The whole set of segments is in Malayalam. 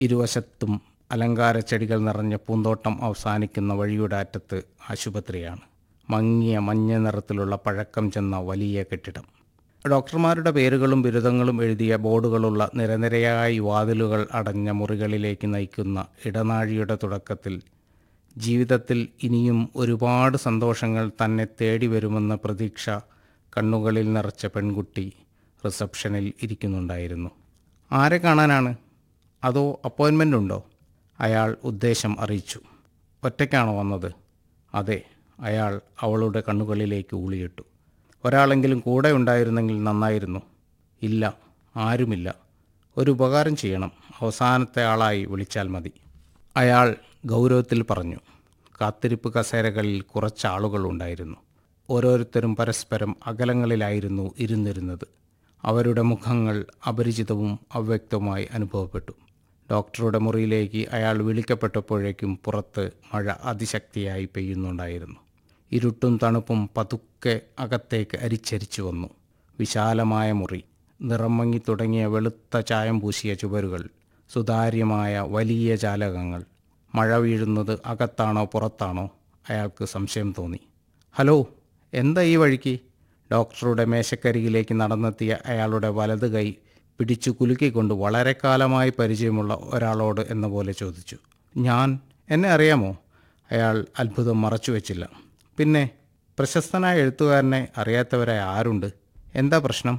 ഇരുവശത്തും അലങ്കാര ചെടികൾ നിറഞ്ഞ പൂന്തോട്ടം അവസാനിക്കുന്ന വഴിയുടെ അറ്റത്ത് ആശുപത്രിയാണ് മങ്ങിയ മഞ്ഞ നിറത്തിലുള്ള പഴക്കം ചെന്ന വലിയ കെട്ടിടം ഡോക്ടർമാരുടെ പേരുകളും ബിരുദങ്ങളും എഴുതിയ ബോർഡുകളുള്ള നിരനിരയായി വാതിലുകൾ അടഞ്ഞ മുറികളിലേക്ക് നയിക്കുന്ന ഇടനാഴിയുടെ തുടക്കത്തിൽ ജീവിതത്തിൽ ഇനിയും ഒരുപാട് സന്തോഷങ്ങൾ തന്നെ തേടി വരുമെന്ന പ്രതീക്ഷ കണ്ണുകളിൽ നിറച്ച പെൺകുട്ടി റിസപ്ഷനിൽ ഇരിക്കുന്നുണ്ടായിരുന്നു ആരെ കാണാനാണ് അതോ അപ്പോയിൻമെൻ്റ് ഉണ്ടോ അയാൾ ഉദ്ദേശം അറിയിച്ചു ഒറ്റയ്ക്കാണോ വന്നത് അതെ അയാൾ അവളുടെ കണ്ണുകളിലേക്ക് ഊളിയിട്ടു ഒരാളെങ്കിലും കൂടെ ഉണ്ടായിരുന്നെങ്കിൽ നന്നായിരുന്നു ഇല്ല ആരുമില്ല ഒരു ഉപകാരം ചെയ്യണം അവസാനത്തെ ആളായി വിളിച്ചാൽ മതി അയാൾ ഗൗരവത്തിൽ പറഞ്ഞു കാത്തിരിപ്പ് കസേരകളിൽ കുറച്ച് ആളുകൾ ഉണ്ടായിരുന്നു ഓരോരുത്തരും പരസ്പരം അകലങ്ങളിലായിരുന്നു ഇരുന്നിരുന്നത് അവരുടെ മുഖങ്ങൾ അപരിചിതവും അവ്യക്തവുമായി അനുഭവപ്പെട്ടു ഡോക്ടറുടെ മുറിയിലേക്ക് അയാൾ വിളിക്കപ്പെട്ടപ്പോഴേക്കും പുറത്ത് മഴ അതിശക്തിയായി പെയ്യുന്നുണ്ടായിരുന്നു ഇരുട്ടും തണുപ്പും പതുക്കെ അകത്തേക്ക് അരിച്ചരിച്ചു വന്നു വിശാലമായ മുറി നിറം മങ്ങി തുടങ്ങിയ വെളുത്ത ചായം പൂശിയ ചുവരുകൾ സുതാര്യമായ വലിയ ജാലകങ്ങൾ മഴ വീഴുന്നത് അകത്താണോ പുറത്താണോ അയാൾക്ക് സംശയം തോന്നി ഹലോ എന്താ ഈ വഴിക്ക് ഡോക്ടറുടെ മേശക്കരികിലേക്ക് നടന്നെത്തിയ അയാളുടെ വലത് കൈ പിടിച്ചു കുലുക്കിക്കൊണ്ട് വളരെ കാലമായി പരിചയമുള്ള ഒരാളോട് എന്ന പോലെ ചോദിച്ചു ഞാൻ എന്നെ അറിയാമോ അയാൾ അത്ഭുതം മറച്ചു വെച്ചില്ല പിന്നെ പ്രശസ്തനായ എഴുത്തുകാരനെ അറിയാത്തവരായി ആരുണ്ട് എന്താ പ്രശ്നം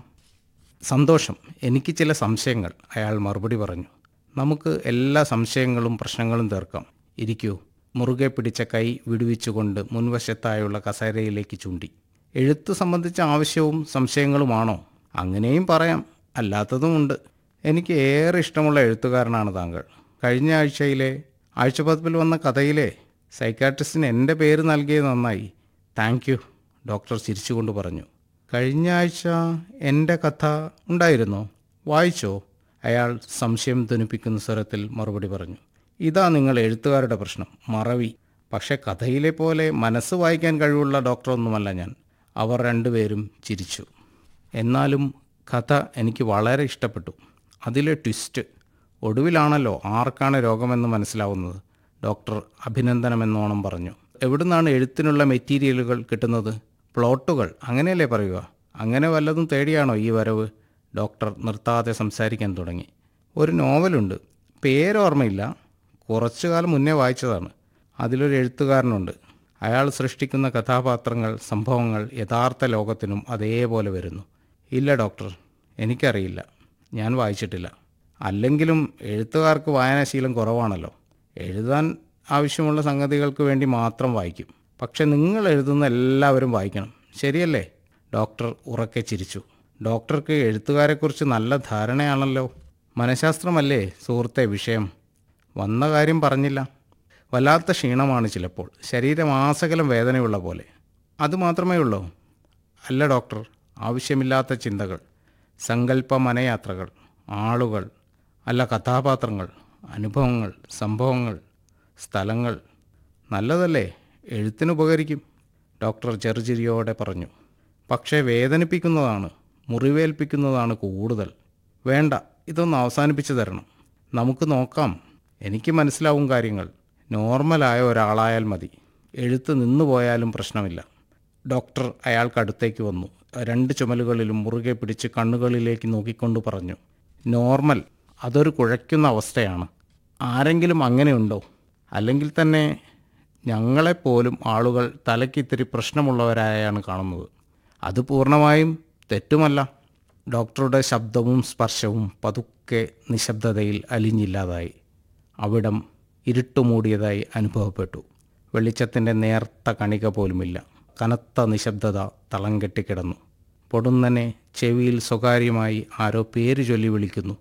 സന്തോഷം എനിക്ക് ചില സംശയങ്ങൾ അയാൾ മറുപടി പറഞ്ഞു നമുക്ക് എല്ലാ സംശയങ്ങളും പ്രശ്നങ്ങളും തീർക്കാം ഇരിക്കൂ മുറുകെ പിടിച്ച കൈ വിടുവിച്ചുകൊണ്ട് മുൻവശത്തായുള്ള കസേരയിലേക്ക് ചൂണ്ടി എഴുത്ത് സംബന്ധിച്ച ആവശ്യവും സംശയങ്ങളുമാണോ അങ്ങനെയും പറയാം അല്ലാത്തതുമുണ്ട് എനിക്ക് ഏറെ ഇഷ്ടമുള്ള എഴുത്തുകാരനാണ് താങ്കൾ കഴിഞ്ഞ ആഴ്ചയിലെ ആഴ്ചപതിപ്പിൽ വന്ന കഥയിലെ സൈക്കാട്രിസ്റ്റിന് എൻ്റെ പേര് നൽകിയത് നന്നായി താങ്ക് യു ഡോക്ടർ ചിരിച്ചുകൊണ്ട് പറഞ്ഞു കഴിഞ്ഞ ആഴ്ച എൻ്റെ കഥ ഉണ്ടായിരുന്നോ വായിച്ചോ അയാൾ സംശയം ധ്വനിപ്പിക്കുന്ന സ്വരത്തിൽ മറുപടി പറഞ്ഞു ഇതാ നിങ്ങൾ എഴുത്തുകാരുടെ പ്രശ്നം മറവി പക്ഷെ കഥയിലെ പോലെ മനസ്സ് വായിക്കാൻ കഴിവുള്ള ഡോക്ടറൊന്നുമല്ല ഞാൻ അവർ രണ്ടുപേരും ചിരിച്ചു എന്നാലും കഥ എനിക്ക് വളരെ ഇഷ്ടപ്പെട്ടു അതിലെ ട്വിസ്റ്റ് ഒടുവിലാണല്ലോ ആർക്കാണ് രോഗമെന്ന് മനസ്സിലാവുന്നത് ഡോക്ടർ അഭിനന്ദനമെന്നോണം പറഞ്ഞു എവിടുന്നാണ് എഴുത്തിനുള്ള മെറ്റീരിയലുകൾ കിട്ടുന്നത് പ്ലോട്ടുകൾ അങ്ങനെയല്ലേ പറയുക അങ്ങനെ വല്ലതും തേടിയാണോ ഈ വരവ് ഡോക്ടർ നിർത്താതെ സംസാരിക്കാൻ തുടങ്ങി ഒരു നോവലുണ്ട് പേരോർമ്മയില്ല കുറച്ചു കാലം മുന്നേ വായിച്ചതാണ് അതിലൊരു എഴുത്തുകാരനുണ്ട് അയാൾ സൃഷ്ടിക്കുന്ന കഥാപാത്രങ്ങൾ സംഭവങ്ങൾ യഥാർത്ഥ ലോകത്തിനും അതേപോലെ വരുന്നു ഇല്ല ഡോക്ടർ എനിക്കറിയില്ല ഞാൻ വായിച്ചിട്ടില്ല അല്ലെങ്കിലും എഴുത്തുകാർക്ക് വായനാശീലം കുറവാണല്ലോ എഴുതാൻ ആവശ്യമുള്ള സംഗതികൾക്ക് വേണ്ടി മാത്രം വായിക്കും പക്ഷെ നിങ്ങൾ എഴുതുന്ന എല്ലാവരും വായിക്കണം ശരിയല്ലേ ഡോക്ടർ ഉറക്കെ ചിരിച്ചു ഡോക്ടർക്ക് എഴുത്തുകാരെക്കുറിച്ച് നല്ല ധാരണയാണല്ലോ മനഃശാസ്ത്രമല്ലേ സുഹൃത്തെ വിഷയം വന്ന കാര്യം പറഞ്ഞില്ല വല്ലാത്ത ക്ഷീണമാണ് ചിലപ്പോൾ ശരീരം ആസകലം വേദനയുള്ള പോലെ അതുമാത്രമേ ഉള്ളൂ അല്ല ഡോക്ടർ ആവശ്യമില്ലാത്ത ചിന്തകൾ സങ്കല്പ മനയാത്രകൾ ആളുകൾ അല്ല കഥാപാത്രങ്ങൾ അനുഭവങ്ങൾ സംഭവങ്ങൾ സ്ഥലങ്ങൾ നല്ലതല്ലേ എഴുത്തിന് ഉപകരിക്കും ഡോക്ടർ ചെറുചിരിയോടെ പറഞ്ഞു പക്ഷേ വേദനിപ്പിക്കുന്നതാണ് മുറിവേൽപ്പിക്കുന്നതാണ് കൂടുതൽ വേണ്ട ഇതൊന്ന് അവസാനിപ്പിച്ചു തരണം നമുക്ക് നോക്കാം എനിക്ക് മനസ്സിലാവും കാര്യങ്ങൾ നോർമലായ ഒരാളായാൽ മതി എഴുത്ത് നിന്നു പോയാലും പ്രശ്നമില്ല ഡോക്ടർ അയാൾക്കടുത്തേക്ക് വന്നു രണ്ട് ചുമലുകളിലും മുറുകെ പിടിച്ച് കണ്ണുകളിലേക്ക് നോക്കിക്കൊണ്ട് പറഞ്ഞു നോർമൽ അതൊരു കുഴയ്ക്കുന്ന അവസ്ഥയാണ് ആരെങ്കിലും അങ്ങനെയുണ്ടോ അല്ലെങ്കിൽ തന്നെ ഞങ്ങളെപ്പോലും ആളുകൾ തലയ്ക്കിത്തിരി പ്രശ്നമുള്ളവരായാണ് കാണുന്നത് അത് പൂർണ്ണമായും തെറ്റുമല്ല ഡോക്ടറുടെ ശബ്ദവും സ്പർശവും പതുക്കെ നിശബ്ദതയിൽ അലിഞ്ഞില്ലാതായി അവിടം ഇരുട്ടുമൂടിയതായി അനുഭവപ്പെട്ടു വെളിച്ചത്തിൻ്റെ നേർത്ത കണിക പോലുമില്ല കനത്ത നിശബ്ദത തളം കെട്ടിക്കിടന്നു പൊടുന്നനെ ചെവിയിൽ സ്വകാര്യമായി ആരോ പേര് ചൊല്ലി വിളിക്കുന്നു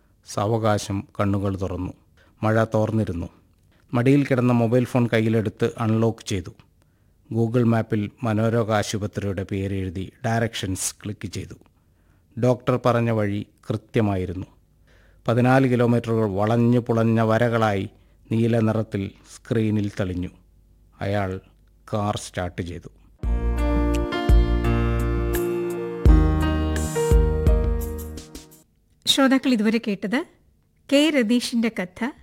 സാവകാശം കണ്ണുകൾ തുറന്നു മഴ തോർന്നിരുന്നു മടിയിൽ കിടന്ന മൊബൈൽ ഫോൺ കയ്യിലെടുത്ത് അൺലോക്ക് ചെയ്തു ഗൂഗിൾ മാപ്പിൽ മനോരോഗ ആശുപത്രിയുടെ പേരെഴുതി ഡയറക്ഷൻസ് ക്ലിക്ക് ചെയ്തു ഡോക്ടർ പറഞ്ഞ വഴി കൃത്യമായിരുന്നു പതിനാല് കിലോമീറ്ററുകൾ വളഞ്ഞു പുളഞ്ഞ വരകളായി നീല നിറത്തിൽ സ്ക്രീനിൽ തെളിഞ്ഞു അയാൾ കാർ സ്റ്റാർട്ട് ചെയ്തു ശ്രോതാക്കൾ ഇതുവരെ കേട്ടത് കെ രതീഷിന്റെ കഥ